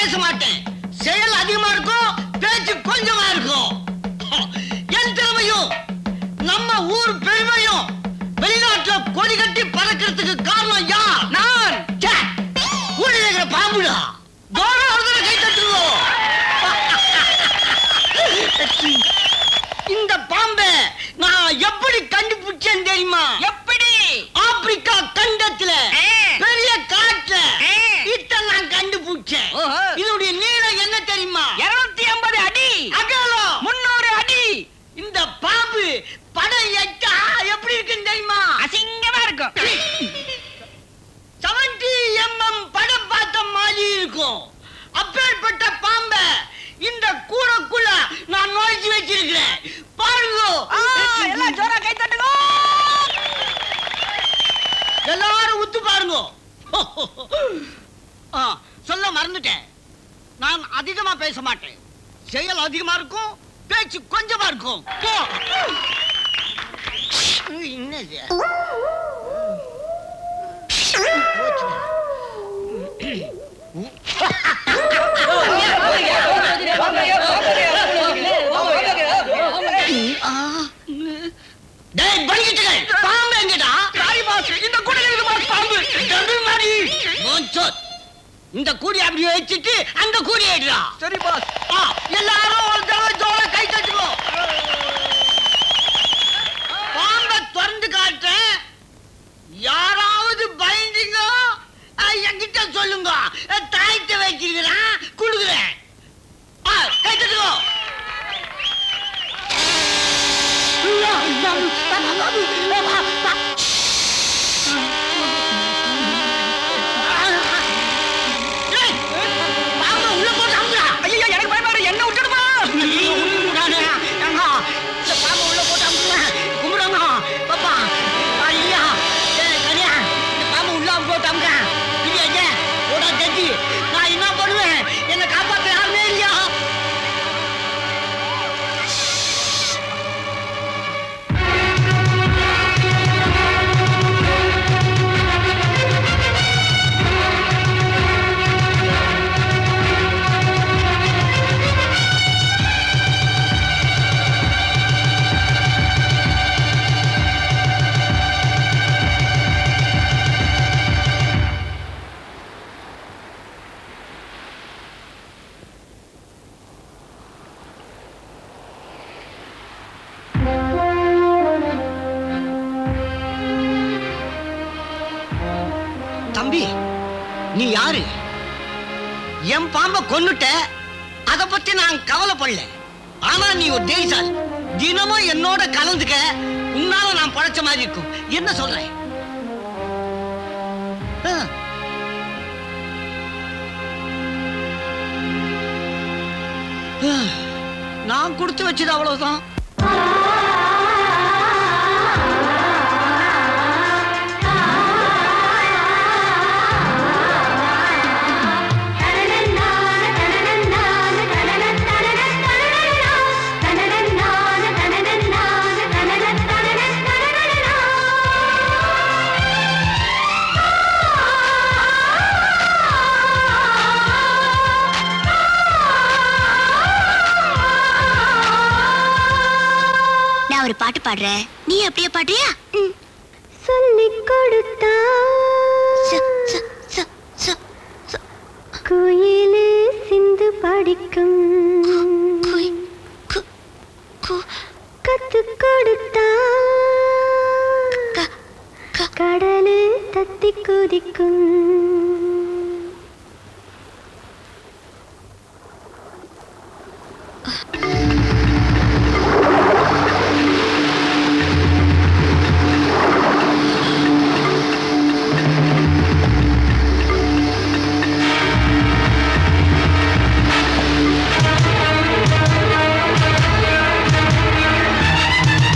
பேச மாட்டேன் செயல் அதிகமா இருக்கும் பேச்சு கொஞ்சமா இருக்கும் என் திறமையும் நம்ம ஊர் பெருமையும் வெளிநாட்டுல கொடி கட்டி பறக்கிறதுக்கு காரணம் யார் நான் கூட இருக்கிற பாம்புடா கௌரவ ஒருத்தரை கை தட்டுவோம் இந்த பாம்பை நான் எப்படி கண்டுபிடிச்சேன் தெரியுமா எப்படி ஆப்பிரிக்கா கண்டத்துல ஆ. பெரிய காட்டுல ஆ. இத நான் கண்டுபிடிச்சேன் ஓஹோ. இதனுடைய நீளம் என்ன தெரியுமா இருநூத்தி ஐம்பது அடி அகலம் முன்னூறு அடி இந்த பாம்பு படம் எட்டா எப்படி இருக்குன்னு தெரியுமா அசிங்கமா இருக்கும் செவன்டி எம்எம் படம் பார்த்த மாதிரி இருக்கும் அப்பேற்பட்ட பாம்பை இந்த கூடக்குள்ள நான் நுழைச்சு வச்சிருக்கிறேன் பாருங்க ஆ, எல்லாம் ஜோரா கை தட்டுங்க எல்லாரும் உத்து பாருங்க ஆ, சொல்ல மறந்துட்டேன் நான் அதிகமா பேச மாட்டேன் செயல் அதிகமா இருக்கும் பேச்சு கொஞ்சமா இருக்கும் போ. என்னது டேய் படிக்கிட்டுகள் பாம்பு எங்கடா சாரி பாஸ் இந்த கூட இருக்குது பாஸ் பாம்பு டபுள் மாடி மோன்சோத் இந்த கூடி அப்படியே வச்சுட்டு அந்த கூடி ஏடுறா சரி பாஸ் ஆ, எல்லாரும் ஒரு தடவை ஜோர கை தட்டுவோம் பாம்பை திறந்து காட்டுறேன் யாராவது பயந்தீங்க அஹ், என்கிட்ட சொல்லுங்க அஹ், தாயத்தை வச்சிருக்கிறேன் கொடுக்குறேன் ஆ, கை தட்டுவோம் ஏய், பாம்பை உள்ள போட்டு அமுக்குடா. ஐயோ எனக்கு பயமா இருக்கு என்ன விட்டுடுமா நானே, ஏங்க, இந்த பாம்பை உள்ள போட்டு அமுக்குறேன். கும்பிடுங்க. பாப்பா, ஐயா, ஏய், கனியா, இந்த பாம்பை உள்ள போட்டு அமுக்குறேன். இது என்ன? போடா தட்டி. நான் என்ன பண்ணுவேன்? என்னை காப்பாத்த யாருமே இல்லையா? தம்பி நீ யாரு என் பாம்பை கொன்னுட்ட அத பத்தி நான் கவலைப்படல ஆனா நீ ஒரு தேய்சால் தினமும் என்னோட கலந்துக்க உன்னால நான் பழைச்ச மாதிரி இருக்கும் என்ன சொல்றேன் ஆ. ஆ. நான் கொடுத்து வச்சது அவ்வளவுதான் நான் ஒரு பாட்டு பாடுறேன் நீ அப்படியே பாடுறியா சொல்லிக் கொடுத்தா ச, ச, ச, ச, ச. குயிலு சிந்து படிக்கும் குய், கு, கு, கத்து கொடுத்தா க, க. கடலு தத்தி குதிக்கும்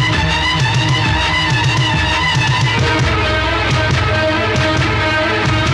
ஆ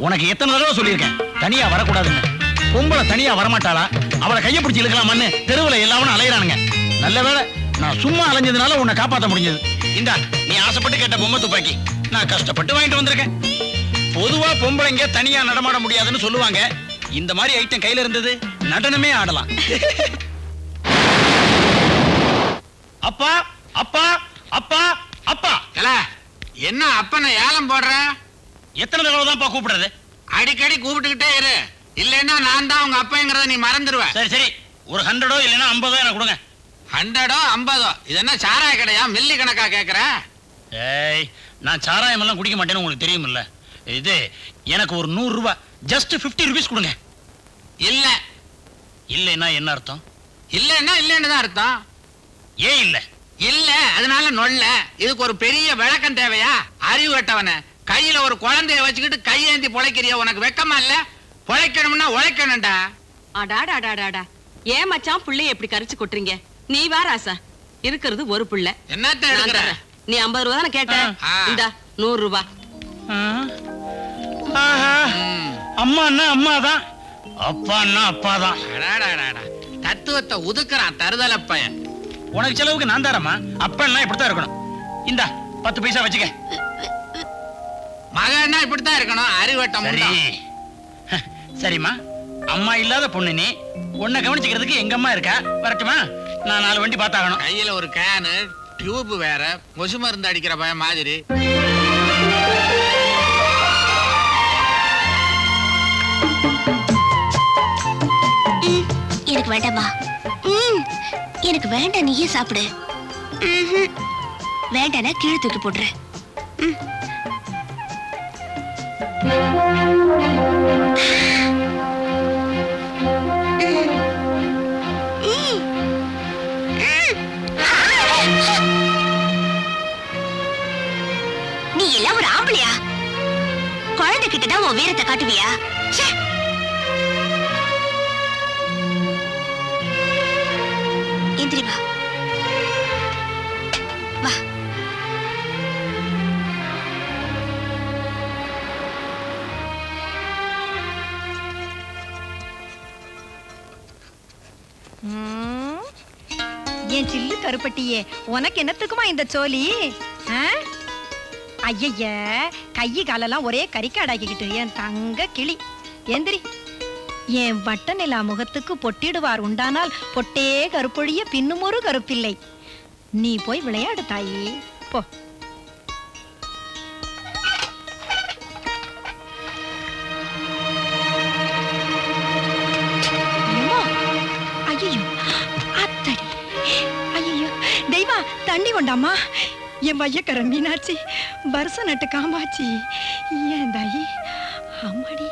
உனக்கு எத்தனை தடவை சொல்லியிருக்கேன் தனியா வரக்கூடாதுன்னு பொம்பளை தனியா வரமாட்டாளா அவளை கையை பிடிச்சி இழுக்கலாமான்னு தெருவுல எல்லாரும் அலையறானுங்க நல்ல வேளை நான் சும்மா அலைஞ்சதுனால உன்னை காப்பாத்த முடிஞ்சது இந்தா நீ ஆசைப்பட்டு கேட்ட பொம்மை துப்பாக்கி நான் கஷ்டப்பட்டு வாங்கிட்டு வந்திருக்கேன் பொதுவா பொம்பளைங்க தனியா நடமாட முடியாதுன்னு சொல்லுவாங்க இந்த மாதிரி ஐட்டம் கையில இருந்தது நடனமே ஆடலாம் அப்பா அப்பா அப்பா அப்பா ஏல, என்ன அப்பனை ஏலம் போடுற எத்தனை தடவை தான்ப்பா கூப்பிடுறது அடிக்கடி கூப்பிட்டுக்கிட்டே இரு இல்லைன்னா நான் தான் உங்க அப்பங்கிறத நீ மறந்துடுவ சரி சரி ஒரு ஹண்ட்ரடோ இல்லைன்னா ஐம்பதோ எனக்கு கொடுங்க ஹண்ட்ரடோ ஐம்பதோ இது என்ன சாராய கடையா மில்லி கணக்கா கேக்குற ஏய் நான் சாராயம் எல்லாம் குடிக்க மாட்டேன்னு உங்களுக்கு தெரியுமில்ல இது எனக்கு ஒரு நூறு ரூபாய் ஜஸ்ட் 50 ருபீஸ் கொடுங்க இல்ல இல்லைன்னா என்ன அர்த்தம் இல்லைன்னா இல்லைன்னு தான் அர்த்தம் ஏன் இல்ல இல்ல அதனால நொல்ல இதுக்கு ஒரு பெரிய விளக்கம் தேவையா அறிவு கட்டவன கையில ஒரு குழந்தைய வச்சுக்கிட்டு கையேந்தி பொழைக்கிறிய உனக்கு வெக்கமா இல்ல பொழைக்கணும்னா உழைக்கணும்டா அடாடாடாடாடா ஏன் மச்சான் புள்ளைய எப்படி கரிச்சு கொட்டுறீங்க நீ வேற ஆசா இருக்கிறது ஒரு புள்ள என்னத்த நான் எடுக்கிற தர்றேன். நீ ஐம்பது ரூபா தானே கேட்ட ஆ. இந்தா நூறு ரூபாய் ஆ? ஆஹா ம். அம்மான்னா அம்மா தான் அப்பான்னா அப்பா தான் அடாடாடாடா. தத்துவத்தை உதுக்குறான் தருதல பையன் உனக்கு செலவுக்கு நான் தரமா அப்பன்னா இப்படித்தான் இருக்கணும் இந்தா பத்து பைசா வச்சுக்க மகன்னா இப்படித்தான் இருக்கணும் அறிவட்டம் சரி சரிம்மா அம்மா இல்லாத பொண்ணு நீ உன்னை கவனிச்சுக்கிறதுக்கு எங்க அம்மா இருக்கா வரட்டுமா நான் நாலு வண்டி பார்த்தாகணும் கையில ஒரு கேனு டியூப் வேற கொசு மருந்து அடிக்கிற பையன் மாதிரி ம், எனக்கு வேண்டாமா ம், எனக்கு வேண்டாம் நீயே சாப்பிடு ம்ஹும். வேண்டானா கீழே தூக்கி போடுறேன் ம். ம். ம். நீ எல்லாம் ஒரு ஆம்பளையா குழந்தை கிட்ட தான் உன் வீரத்தை காட்டுவியா ச்சே எந்திரி வா வா ம். என் சில்லு கருப்பட்டியே உனக்கு என்னத்துக்குமா இந்த சோலி ஆ? ஐயைய கை காலெல்லாம் ஒரே கறிக்காடாக்கிக்கிட்டு என் தங்க கிளி எந்திரி என் வட்ட நிலா முகத்துக்கு பொட்டிடுவார் உண்டானால் பொட்டே கருப்பொழிய பின்னும் ஒரு கருப்பில்லை நீ போய் விளையாடு தாயி போ ஐயோ ஐயோ அத்தடி ஐயோ தெய்வா தண்ணி கொண்டாமா என் மையக்கர மீனாட்சி பர்ச நட்டு காமாட்சி ஏன் தாயி அம்மாடி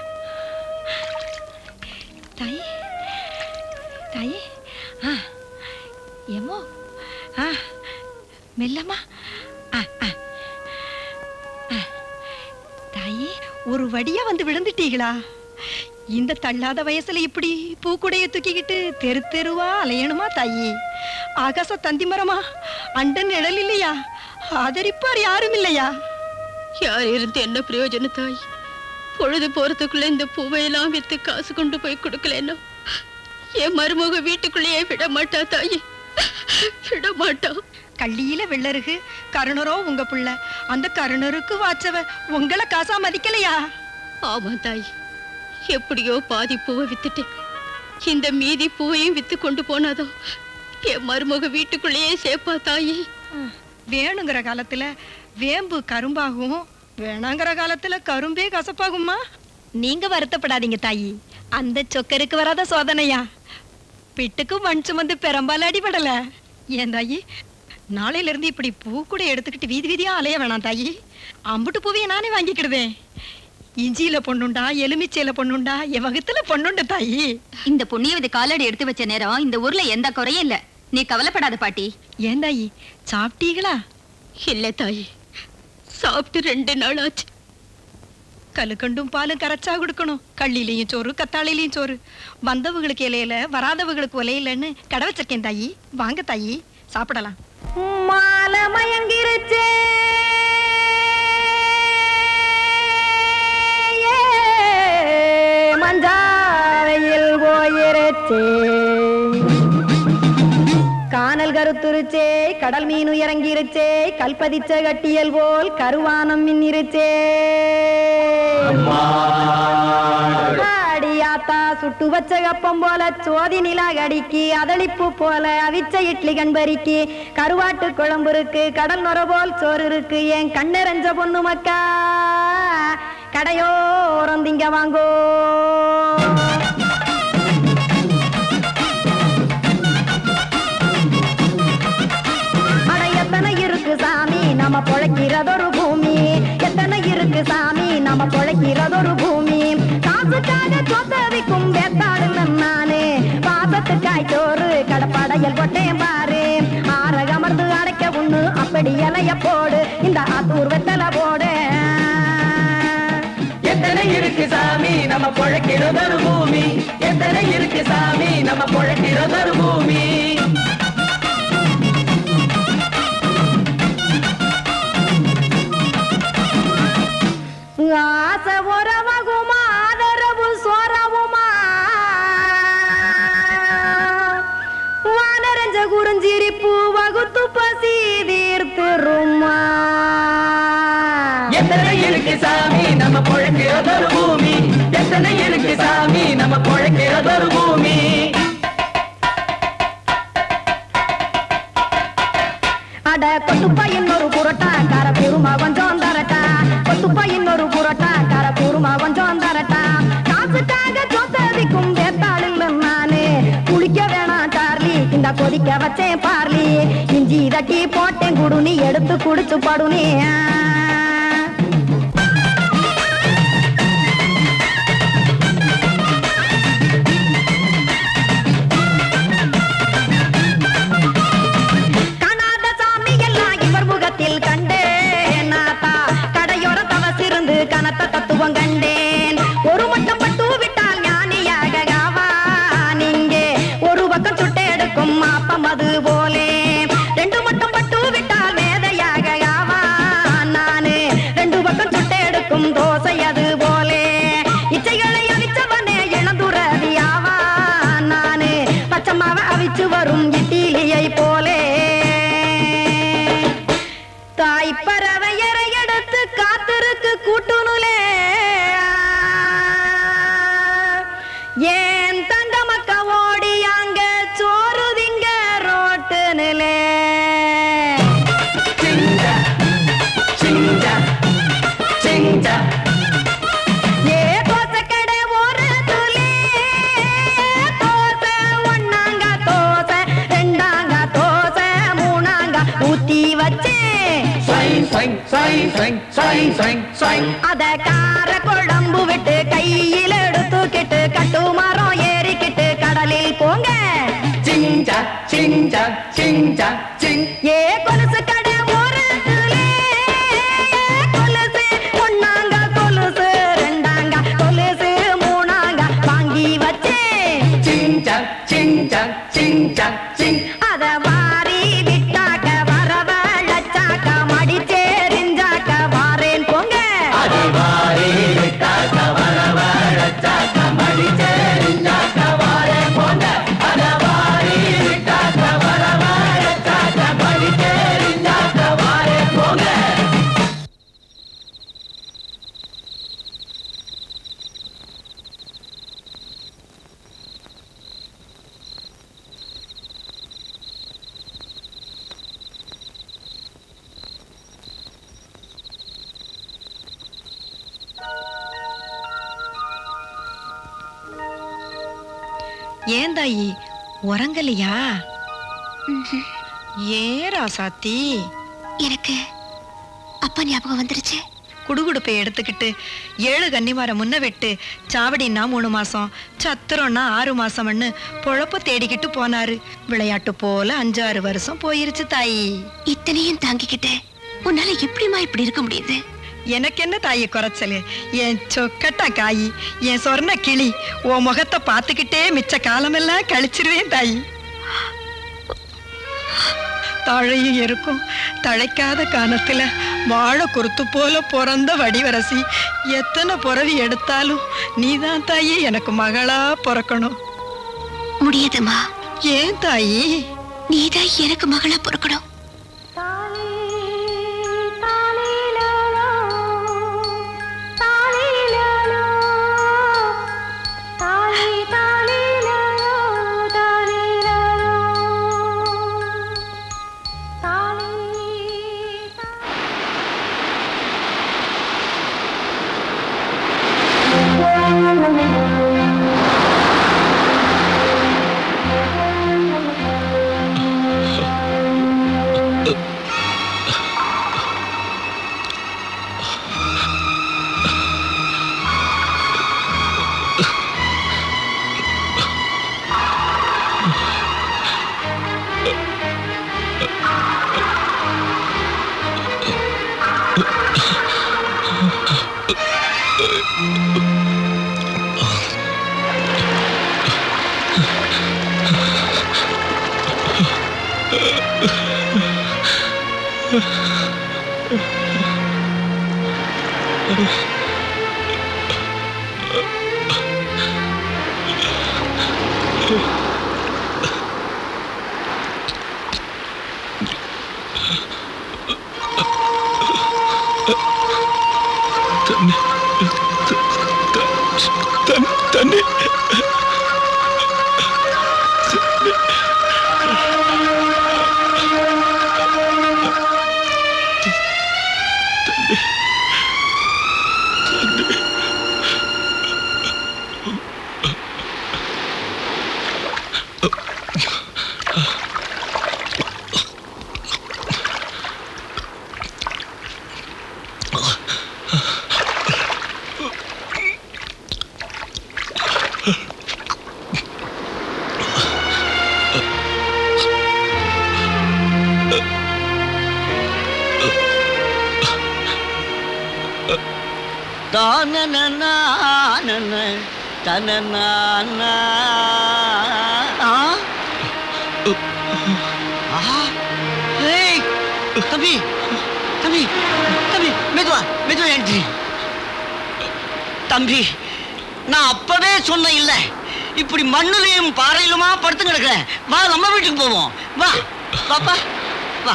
தாயி தாயி ஆ ஏமோ ஆ மெல்லம்மா ஆ ஆ ஆ. தாயி ஒரு வடியா வந்து விழுந்துட்டீங்களா இந்த தள்ளாத வயசுல இப்படி பூக்குடைய தூக்கிக்கிட்டு தெரு தெருவா அலையணுமா தாயி ஆகாச தந்தி மரமா அண்ட நிழல் இல்லையா ஆதரிப்பார் யாரும் இல்லையா யார் இருந்து என்ன பிரயோஜனம் தாய் பொழுது போறதுக்குள்ள இந்த பூவையெல்லாம் வித்து காசு கொண்டு போய் கொடுக்கலன்னா என் மருமக வீட்டுக்குள்ளேயே விட மாட்டா தாயி விட மாட்டா கள்ளியில வெள்ளருகு கருணரோ உங்க புள்ள அந்த கருணருக்கு வாச்சவ உங்களை காசா மதிக்கலையா ஆமா தாய் எப்படியோ பாதி பூவை வித்துட்டேன் இந்த மீதி பூவையும் வித்து கொண்டு போனாதோ என் மருமக வீட்டுக்குள்ளேயே சேப்பா தாயி வேணுங்கிற காலத்துல வேம்பு கரும்பாகும் வேணாங்கிற காலத்துல கரும்பே கசப்பாகுமா நீங்க வருத்தப்படாதீங்க தாயி அந்த சொக்கருக்கு வராத சோதனையா பிட்டுக்கு மண் சுமந்து பெரம்பால அடிபடல ஏன் தாயி நாளையில இருந்து இப்படி பூ கூட எடுத்துக்கிட்டு வீதி வீதியா அலைய வேணாம் தாயி அம்புட்டு பூவையை நானே வாங்கிக்கிடுவேன் இஞ்சியில பொண்ணுண்டா எலுமிச்சையில பொண்ணுண்டா என் வகுத்துல பொண்ணுண்டு தாயி இந்த புண்ணியவதி காலடி எடுத்து வச்ச நேரம் இந்த ஊர்ல எந்த குறையும் இல்ல நீ கவலைப்படாத பாட்டி ஏன் தாயி சாப்பிட்டீங்களா இல்ல தாயி சாப்பிட்டு ரெண்டு நாள் ஆச்சு கல்லுக்கண்டும் பாலும் கரைச்சா கொடுக்கணும் கள்ளிலையும் சோறு கத்தாழையிலையும் சோறு வந்தவங்களுக்கு இலையில வராதவங்களுக்கு உலையிலன்னு கடை வச்சிருக்கேன் தாயி வாங்க தாயி சாப்பிடலாம் மாலை மயங்கிருச்சே கருத்துருச்சே கானல் கருத்துருச்சே கடல் மீன் இறங்கிருச்சே கல்பதிச்ச கட்டியல் போல் கருவானம் மின்னிருச்சே அடியாத்தா சுட்டு வச்ச கப்பம் போல சோதி நிலா கடிக்கு அதளிப்பு போல அவிச்ச இட்லி கண்பறிக்கு கருவாட்டு குழம்பு இருக்கு கடல் நுர போல் சோறு இருக்கு என் கண்ணெரஞ்ச பொண்ணு மக்கா கடையோரம் திங்க வாங்கோ அட எத்தனை இருக்கு சாமி நம்ம பொழைக்கிறதொரு பூமி எத்தனை இருக்கு சாமி நம்ம பொழைக்கிறதொரு பூமி காசுக்காக சொத்தவிக்கும் வேத்தாடுங்க நானு பாசத்துக்காய் சோறு கடப்படையல் கொட்டேன் பாரு ஆரகமர்ந்து அடைக்க ஒண்ணு அப்படி இலைய போடு இந்த ஆத்தூர் வெத்தலை போடு எத்தனை இருக்கு சாமி நம்ம பொழைக்கிறதொரு பூமி எத்தனை இருக்கு சாமி நம்ம பொழைக்கிறதொரு பூமி ஆசை உறவகுமா ஆதரவு சோறவுமா வானரஞ்ச குறிஞ்சிரிப்பு வகுத்து பசி தீர்த்துருமா எத்தனை இருக்கு சாமி நம்ம பொழைக்கிறதொரு பூமி எத்தனை இருக்கு சாமி நம்ம பொழைக்கிறதொரு பூமி அட கொத்துப்பா இன்னொரு புரோட்டா கார பெருமா கொஞ்சம் தரட்டா கொத்துப்பா இன்னொரு புரோட்டா கார பெருமா கொஞ்சம் தரட்டா காசுக்காக சொத்ததிக்கும் வேத்தாளில் நானு குளிக்க வேணாம் சார்லி இந்த கொதிக்க வச்சேன் பார்லி இஞ்சி தட்டி போட்டேன் குடுனி எடுத்து குடிச்சு படுனி காணாத சாமி எல்லாம் இவர் முகத்தில் கண்டேன் நாத்தா கடையோர தவசிருந்து கனத்த தத்துவம் கண்டேன் ஒரு மட்டும் பட்டு விட்டால் ஞானியாக ஆவான் இங்கே ஒரு பக்கம் சுட்டு எடுக்கும் மாப்பம் அது போலே ரெண்டு மட்டும் பட்டு விட்டால் மேதையாக ஆவான் நானு ரெண்டு பக்கம் சுட்டு எடுக்கும் தோசை அது போலே இச்சைகளை அவிச்சவனே இளந்துறவி ஆவான் நானு பச்சமாவ அவிச்சு வரும் இட்டிலியை போலே தாய் பறவையரை எடுத்து காத்திருக்கு கூட்டுனுலே ஏன் தங்க மக்க ஓடி அங்க சோறு திங்க ரோட்டு நிலே சிங்கா சிங்கா சிங்கா ஏ தோசை கடை ஓரத்துலே தோசை ஒண்ணாங்க தோசை ரெண்டாங்க தோசை மூணாங்க ஊத்தி வச்சேன் சைன் சைன் சைன் சைன் சைன் சைன் சைன் அத கார குழம்பு விட்டு கையில் எடுத்துக்கிட்டு கட்டு மரம் ஏறிக்கிட்டு கடலில் போங்க சிங்கா சிங்கா சிங்கா சிங் ஏ கொலுசு கடை ஓரத்துலே கொலுசு ஒண்ணாங்க கொலுசு ரெண்டாங்க கொலுசு மூணாங்க வாங்கி வச்சேன் சிங்கா சிங்கா சிங்கா சிங் அத வாரி விட்டாக்க வரவழைச்சாக்க மடிச்சேரிஞ்சாக்க வாரேன் போங்க அதிவாரி விட்டாக்க வரவழைச்சாக்க மடிச்சேரிஞ்சாக்க வாரே போங்க அதவாரி விட்டாக்க வரவழைச்சாக்க மடிச்சேரிஞ்சாக்க வாரே போங்க ஏன் தாயி உறங்கலையா ஏன் ராசாத்தி எனக்கு அப்பா ஞாபகம் வந்துருச்சு குடுகுடுப்பை எடுத்துக்கிட்டு ஏழு கன்னிவாரம் முன்ன வெட்டு சாவடின்னா மூணு மாசம் சத்திரம்னா ஆறு மாசம்னு பொழப்ப தேடிக்கிட்டு போனாரு விளையாட்டு போல அஞ்சாறு வருஷம் போயிருச்சு தாயி இத்தனையும் தாங்கிக்கிட்டு உன்னால எப்படிம்மா இப்படி இருக்க முடியுது எனக்கு என்ன தாயி குறைச்சலு என் சொக்கட்டா காயி என் சொர்ண கிளி உன் முகத்தை பார்த்துக்கிட்டே மிச்ச காலமெல்லாம் கழிச்சிருவேன் தாயி தழையும் இருக்கும் தழைக்காத காலத்துல வாழை குருத்து போல பிறந்த வடிவரசி எத்தனை புறவி எடுத்தாலும் நீதான் தாயி எனக்கு மகளா பிறக்கணும் முடியாதுமா ஏன் தாயி நீதான் எனக்கு மகளா பிறக்கணும் தண்ணி தானனனானன, தனனானா. ஆ? ஆஹா. ஏய், தம்பி தம்பி தம்பி மெதுவா மெதுவா எழுந்துரு தம்பி நான் அப்பவே சொன்னேன் இல்ல இப்படி மண்ணுலயும் பாறையிலுமா படுத்து கிடக்குறேன் வா நம்ம வீட்டுக்கு போவோம் வா பாப்பா வா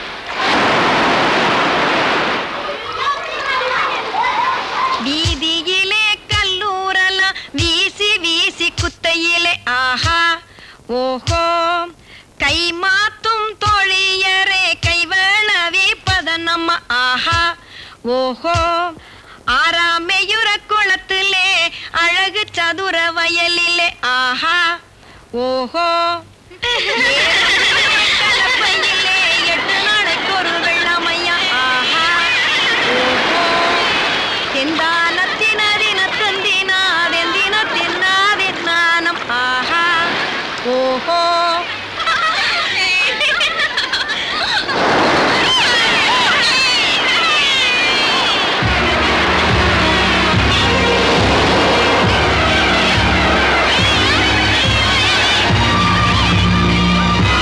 வீதியிலே கல்லூரலாம் வீசி வீசி குத்தையிலே ஆஹா ஓஹோ கை மாத்தும் தோழியரே கைவளவி பதனம்மா ஆஹா ஓஹோ ஆறாமையுற குளத்திலே அழகு சதுர வயலிலே ஆஹா ஓஹோ ஏறிலே கலப்பையிலே எட்டு நாளைக்கு ஒரு வெள்ளமையா ஆஹா ஓஹோ தின்னாதினத்தினாதெந்தினத்தின்னாதென்னானம் ஆஹா ஓஹோ ஆ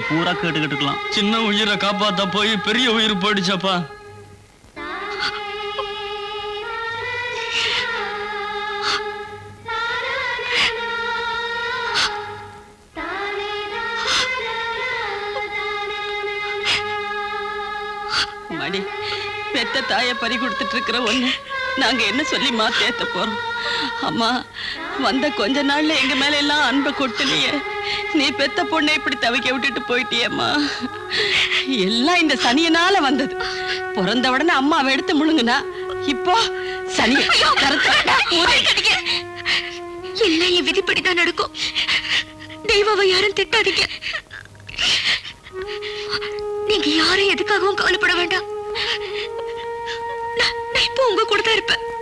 பூரா கேட்டுக்கிட்டு இருக்கலாம் சின்ன உயிரை காப்பாத்த போய் பெரிய உயிர் போயிடுச்சப்பா மடி பெத்த தாயை பறி கொடுத்துட்டு இருக்கிற ஒண்ணு நாங்க என்ன சொல்லி மாத்தேத்த போறோம் அம்மா வந்த கொஞ்ச நாள்ல எங்க மேல எல்லாம் அன்பை கொட்டலையே நீ பெத்த பொண்ணை இப்படி தவிக்க விட்டுட்டு போயிட்டியம்மா எல்லாம் இந்த சனியனால வந்தது பிறந்த உடனே அம்மாவை எடுத்து முழுங்குனா இப்போ சனி எல்லாம் என் விதிப்படிதான் நடக்கும் தெய்வாவை யாரும் திட்டாதீங்க நீங்க யாரும் எதுக்காகவும் கவலைப்பட வேண்டாம் நான் நான் இப்போ உங்க கூட தான் இருப்பேன்